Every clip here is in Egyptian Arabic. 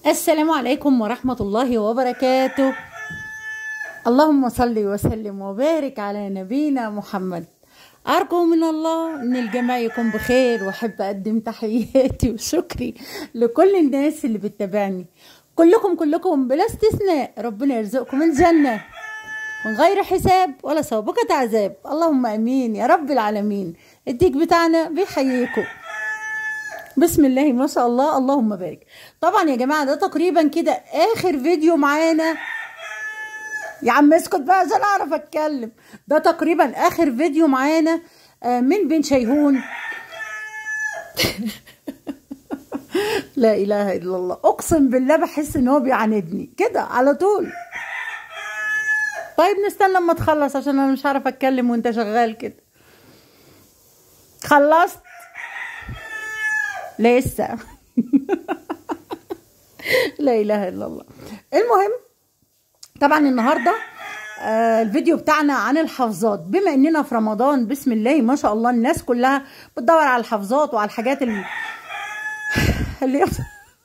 السلام عليكم ورحمة الله وبركاته اللهم صل وسلم وبارك على نبينا محمد أرجو من الله أن الجميع يكون بخير وأحب أقدم تحياتي وشكري لكل الناس اللي بتتابعني كلكم كلكم بلا استثناء ربنا يرزقكم الجنة من غير حساب ولا سابقة عذاب اللهم أمين يا رب العالمين الديك بتاعنا بيحييكم بسم الله ما شاء الله اللهم بارك طبعا يا جماعه ده تقريبا كده اخر فيديو معانا يا عم اسكت بقى عشان اعرف اتكلم ده تقريبا اخر فيديو معانا آه، من بن شيهون لا اله الا الله اقسم بالله بحس ان هو بيعاندني كده على طول طيب نستنى لما تخلص عشان انا مش عارف اتكلم وانت شغال كده خلصت لسه لا اله الا الله المهم طبعا النهارده آه الفيديو بتاعنا عن الحافظات بما اننا في رمضان بسم الله ما شاء الله الناس كلها بتدور على الحافظات وعلى الحاجات اللي اللي يفضل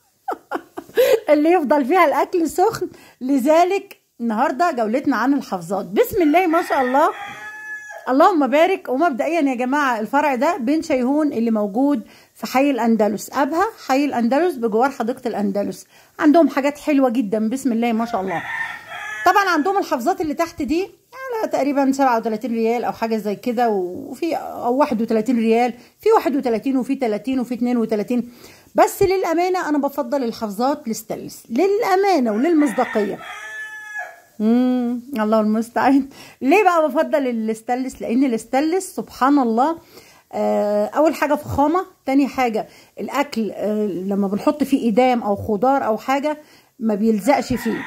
اللي يفضل فيها الاكل سخن لذلك النهارده جولتنا عن الحافظات بسم الله ما شاء الله اللهم بارك ومبدئيا يا جماعه الفرع ده بن شيهون اللي موجود في حي الاندلس ابها حي الاندلس بجوار حديقه الاندلس عندهم حاجات حلوه جدا بسم الله ما شاء الله طبعا عندهم الحافظات اللي تحت دي على تقريبا 37 ريال او حاجه زي كده وفي او 31 ريال في 31 وفي 30 وفي 32 بس للامانه انا بفضل الحافظات الستانلس للامانه وللمصداقيه امم الله المستعان ليه بقى بفضل الاستانلس لان الاستانلس سبحان الله آه، اول حاجه فخامه تاني حاجه الاكل آه، لما بنحط فيه ايدام او خضار او حاجه ما بيلزقش فيه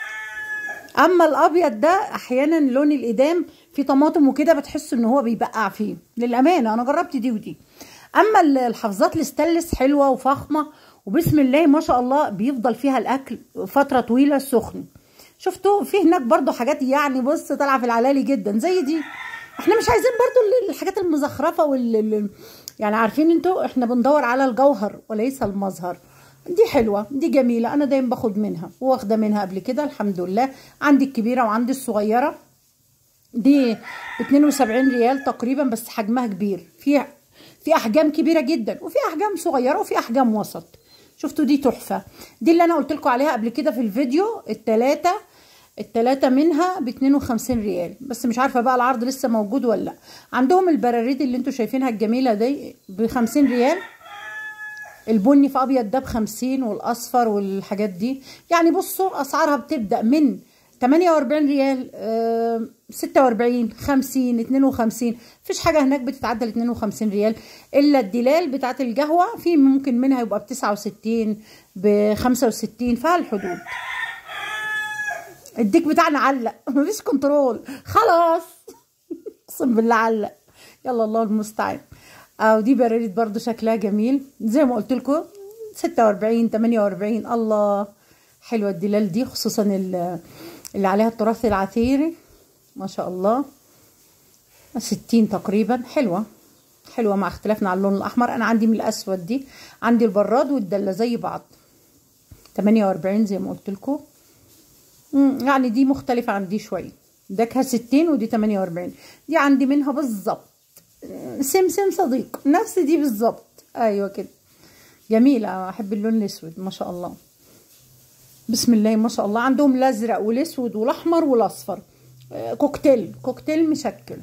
اما الابيض ده احيانا لون الايدام في طماطم وكده بتحس ان هو بيبقع فيه للامانه انا جربت دي ودي اما الحافظات الاستانلس حلوه وفخمه وبسم الله ما شاء الله بيفضل فيها الاكل فتره طويله سخن شفتوا في هناك برضو حاجات يعني بص طالعه في العلالي جدا زي دي احنا مش عايزين برضو الحاجات المزخرفه وال يعني عارفين انتوا احنا بندور على الجوهر وليس المظهر دي حلوه دي جميله انا دايما باخد منها واخده منها قبل كده الحمد لله عندي الكبيره وعندي الصغيره دي ب 72 ريال تقريبا بس حجمها كبير في في احجام كبيره جدا وفي احجام صغيره وفي احجام وسط شفتوا دي تحفه دي اللي انا قلت لكم عليها قبل كده في الفيديو التلاته التلاتة منها ب 52 ريال بس مش عارفة بقى العرض لسه موجود ولا لا عندهم البراريد اللي انتوا شايفينها الجميلة دي ب 50 ريال البني في ابيض ده ب 50 والاصفر والحاجات دي يعني بصوا اسعارها بتبدأ من 48 ريال آه 46 50 52 مفيش حاجة هناك بتتعدى ال 52 ريال الا الدلال بتاعت القهوة في ممكن منها يبقى ب 69 ب 65 فالحدود الديك بتاعنا علق مفيش كنترول خلاص اقسم بالله علق يلا الله المستعان او دي براريد برضو شكلها جميل زي ما قلت لكم 46 48 الله حلوه الدلال دي خصوصا اللي عليها التراث العثيري ما شاء الله 60 تقريبا حلوه حلوه مع اختلافنا على اللون الاحمر انا عندي من الاسود دي عندي البراد والدله زي بعض 48 زي ما قلت لكم يعني دي مختلفة عن دي شوية داكها ستين ودي تمانية واربعين دي عندي منها بالظبط سمسم صديق نفس دي بالظبط ايوه كده جميلة احب اللون الاسود ما شاء الله بسم الله ما شاء الله عندهم الازرق والاسود والاحمر والاصفر كوكتيل كوكتيل مشكل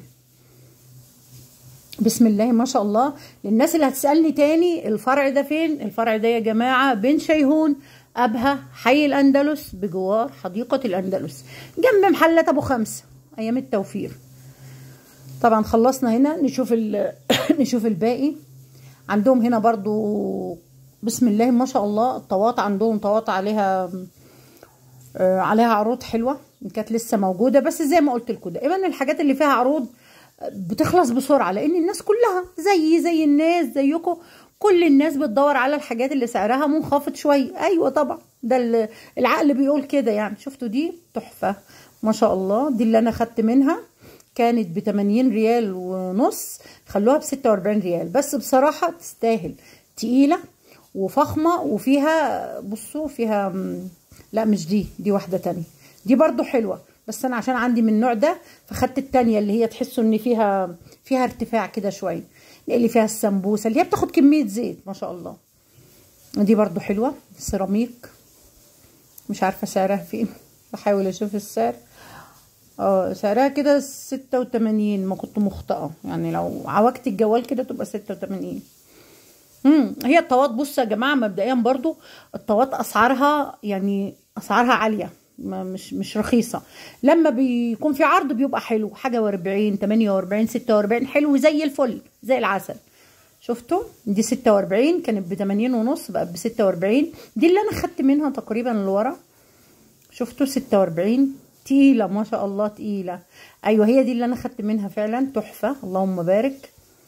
بسم الله ما شاء الله للناس اللي هتسألني تاني الفرع ده فين الفرع ده يا جماعة بن شيهون أبها حي الأندلس بجوار حديقة الأندلس جنب محلة أبو خمسة أيام التوفير طبعا خلصنا هنا نشوف نشوف الباقي عندهم هنا برضو بسم الله ما شاء الله الطواط عندهم طواط عليها عليها عروض حلوة كانت لسه موجودة بس زي ما قلت لكم دائما الحاجات اللي فيها عروض بتخلص بسرعة لأن الناس كلها زي زي الناس زيكم كل الناس بتدور على الحاجات اللي سعرها منخفض شويه ايوه طبعا ده العقل بيقول كده يعني شفتوا دي تحفه ما شاء الله دي اللي انا خدت منها كانت ب 80 ريال ونص خلوها ب 46 ريال بس بصراحه تستاهل تقيله وفخمه وفيها بصوا فيها م- لا مش دي دي واحده تانية دي برضو حلوه بس انا عشان عندي من النوع ده فخدت التانية اللي هي تحسوا ان فيها فيها ارتفاع كده شويه اللي فيها السمبوسه اللي هي بتاخد كميه زيت ما شاء الله دي برضو حلوه سيراميك مش عارفه سعرها فين بحاول اشوف السعر اه سعرها كده ستة وتمانين ما كنت مخطئة يعني لو عوجت الجوال كده تبقى ستة وتمانين امم هي الطوات بصوا يا جماعة مبدئيا برضو الطوات اسعارها يعني اسعارها عالية ما مش مش رخيصة لما بيكون في عرض بيبقى حلو حاجة واربعين تمانية واربعين ستة واربعين حلو زي الفل زي العسل شفتوا دي ستة واربعين كانت بتمانين ونص بقت بستة واربعين دي اللي انا خدت منها تقريبا لورا شفتوا ستة واربعين تقيلة ما شاء الله تقيلة ايوه هي دي اللي انا خدت منها فعلا تحفة اللهم بارك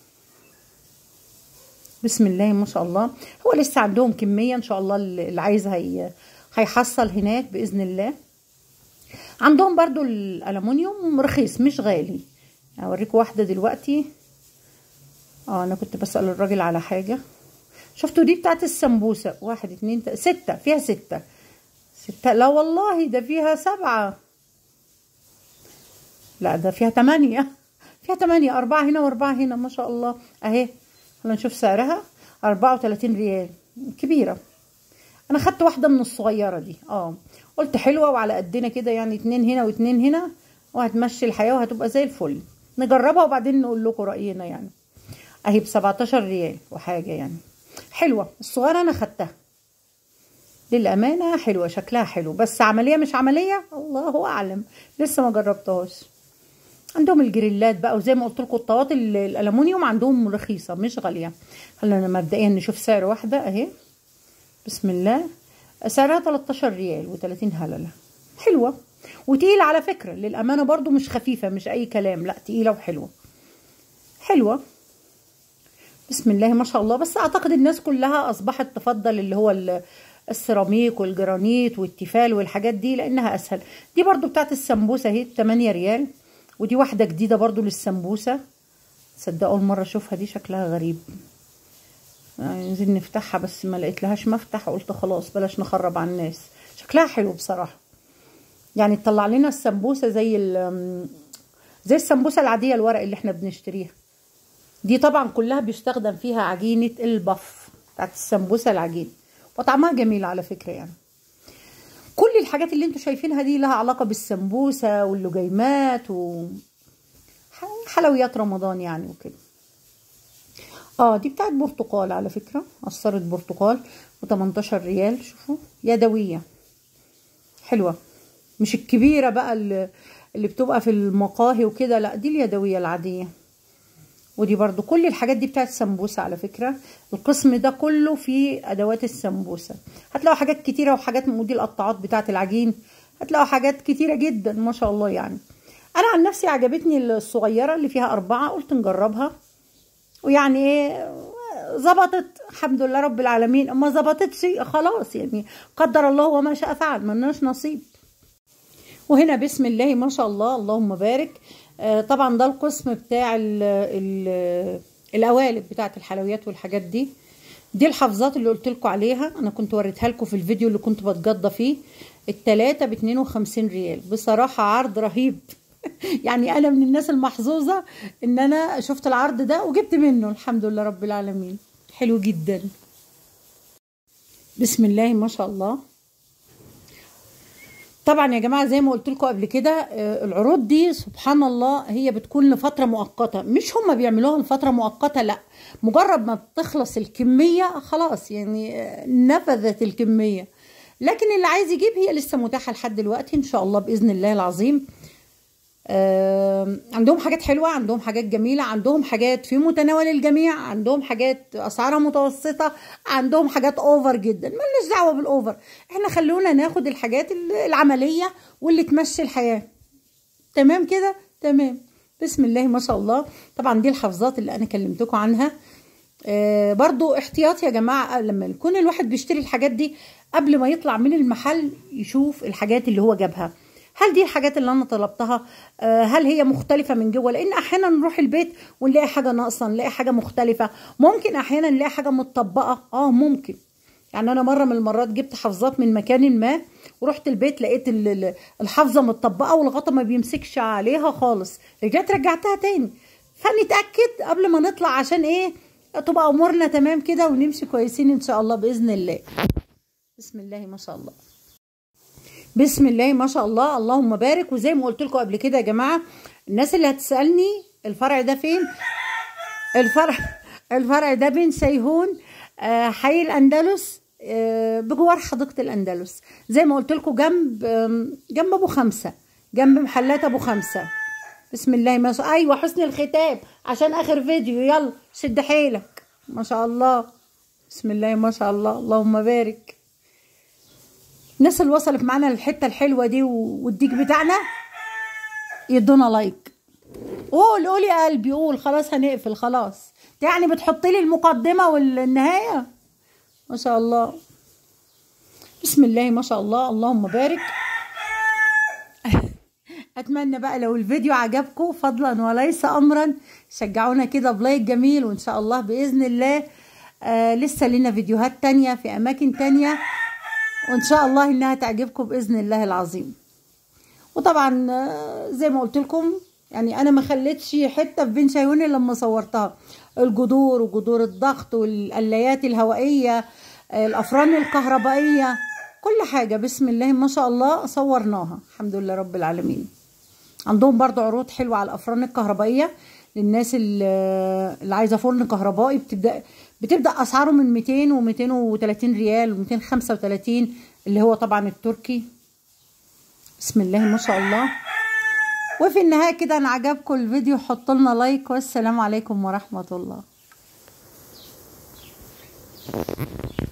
بسم الله ما شاء الله هو لسه عندهم كمية ان شاء الله اللي عايز هي هيحصل هناك باذن الله عندهم برضو الالومنيوم رخيص مش غالي اوريكم واحدة دلوقتي اه انا كنت بسأل الراجل على حاجة شفتوا دي بتاعت السمبوسة واحد اتنين تلاتة ستة فيها ستة ستة لا والله ده فيها سبعة لا ده فيها تمانية فيها تمانية أربعة هنا وأربعة هنا ما شاء الله أهي خلينا نشوف سعرها أربعة وتلاتين ريال كبيرة أنا خدت واحدة من الصغيرة دي اه قلت حلوة وعلى قدنا كده يعني اتنين هنا واتنين هنا وهتمشي الحياة وهتبقى زي الفل نجربها وبعدين نقول لكم رأينا يعني أهي بسبعتاشر ريال وحاجة يعني حلوة الصغيرة أنا خدتها للأمانة حلوة شكلها حلو بس عملية مش عملية الله أعلم لسه ما جربتهاش عندهم الجريلات بقى وزي ما قلت لكم الطواط الالومنيوم عندهم رخيصه مش غاليه خلينا مبدئيا نشوف سعر واحده اهي بسم الله سعرها 13 ريال و30 هلله حلوه وتقيله على فكره للامانه برضو مش خفيفه مش اي كلام لا تقيله وحلوه حلوه بسم الله ما شاء الله بس اعتقد الناس كلها اصبحت تفضل اللي هو السيراميك والجرانيت والتيفال والحاجات دي لانها اسهل دي برضو بتاعت السمبوسه اهي 8 ريال ودي واحدة جديدة برضو للسمبوسة تصدقوا أول مرة أشوفها دي شكلها غريب عايزين يعني نفتحها بس ما لقيت لهاش مفتح قلت خلاص بلاش نخرب على الناس شكلها حلو بصراحة يعني تطلع لنا السمبوسة زي زي السمبوسة العادية الورق اللي احنا بنشتريها دي طبعا كلها بيستخدم فيها عجينة البف بتاعت السمبوسة العجين وطعمها جميل على فكرة يعني كل الحاجات اللي انتوا شايفينها دي لها علاقة بالسمبوسة واللجيمات و حلويات رمضان يعني وكده اه دي بتاعت برتقال على فكرة قصرة برتقال و18 ريال شوفوا يدوية حلوة مش الكبيرة بقى اللي, اللي بتبقى في المقاهي وكده لا دي اليدوية العادية ودي برضو كل الحاجات دي بتاعت السمبوسة على فكرة القسم ده كله فيه أدوات السمبوسة هتلاقوا حاجات كتيرة وحاجات ودي القطاعات بتاعت العجين هتلاقوا حاجات كتيرة جدا ما شاء الله يعني أنا عن نفسي عجبتني الصغيرة اللي فيها أربعة قلت نجربها ويعني ايه ظبطت الحمد لله رب العالمين اما ظبطتش خلاص يعني قدر الله وما شاء فعل ملناش نصيب وهنا بسم الله ما شاء الله اللهم بارك طبعا ده القسم بتاع ال ال القوالب بتاعت الحلويات والحاجات دي دي الحافظات اللي قلت لكم عليها انا كنت وريتها لكم في الفيديو اللي كنت بتجضى فيه التلاتة ب 52 ريال بصراحة عرض رهيب يعني انا من الناس المحظوظة ان انا شفت العرض ده وجبت منه الحمد لله رب العالمين حلو جدا بسم الله ما شاء الله طبعا يا جماعه زي ما قلت لكم قبل كده العروض دي سبحان الله هي بتكون لفتره مؤقته مش هم بيعملوها لفتره مؤقته لا مجرد ما بتخلص الكميه خلاص يعني نفذت الكميه لكن اللي عايز يجيب هي لسه متاحه لحد دلوقتي ان شاء الله باذن الله العظيم عندهم حاجات حلوه عندهم حاجات جميله عندهم حاجات في متناول الجميع عندهم حاجات اسعارها متوسطه عندهم حاجات اوفر جدا مالناش دعوه بالاوفر احنا خلونا ناخد الحاجات العمليه واللي تمشي الحياه تمام كده تمام بسم الله ما شاء الله طبعا دي الحفظات اللي انا كلمتكم عنها آه برضو احتياط يا جماعه لما يكون الواحد بيشتري الحاجات دي قبل ما يطلع من المحل يشوف الحاجات اللي هو جابها هل دي الحاجات اللي انا طلبتها هل هي مختلفه من جوه لان احيانا نروح البيت ونلاقي حاجه ناقصه نلاقي حاجه مختلفه ممكن احيانا نلاقي حاجه متطبقه اه ممكن يعني انا مره من المرات جبت حفظات من مكان ما ورحت البيت لقيت الحفظه متطبقه والغطا ما بيمسكش عليها خالص رجعت رجعتها تاني فنتاكد قبل ما نطلع عشان ايه تبقى امورنا تمام كده ونمشي كويسين ان شاء الله باذن الله بسم الله ما شاء الله بسم الله ما شاء الله اللهم بارك وزي ما قلت لكم قبل كده يا جماعه الناس اللي هتسالني الفرع ده فين الفرع الفرع ده بين سيهون آه حي الاندلس آه بجوار حديقه الاندلس زي ما قلت لكم جنب جنب ابو خمسه جنب محلات ابو خمسه بسم الله ما شاء ايوه حسن الختام عشان اخر فيديو يلا شد حيلك ما شاء الله بسم الله ما شاء الله اللهم بارك الناس اللي وصلت معانا للحته الحلوه دي والديك بتاعنا يدونا لايك قول قول يا قلبي قول خلاص هنقفل خلاص يعني بتحطي لي المقدمه والنهايه ما شاء الله بسم الله ما شاء الله اللهم بارك اتمنى بقى لو الفيديو عجبكم فضلا وليس امرا شجعونا كده بلايك جميل وان شاء الله باذن الله آه لسه لنا فيديوهات تانية في اماكن تانية وان شاء الله انها تعجبكم باذن الله العظيم وطبعا آه زي ما قلت لكم يعني انا ما خليتش حته في بين شايوني لما صورتها الجذور وجذور الضغط والقلايات الهوائيه آه الافران الكهربائيه كل حاجه بسم الله ما شاء الله صورناها الحمد لله رب العالمين عندهم برضو عروض حلوه على الافران الكهربائيه للناس اللي عايزه فرن كهربائي بتبدا بتبدا اسعاره من 200 و230 ريال و235 اللي هو طبعا التركي بسم الله ما شاء الله وفي النهايه كده انا عجبكم الفيديو حطوا لنا لايك والسلام عليكم ورحمه الله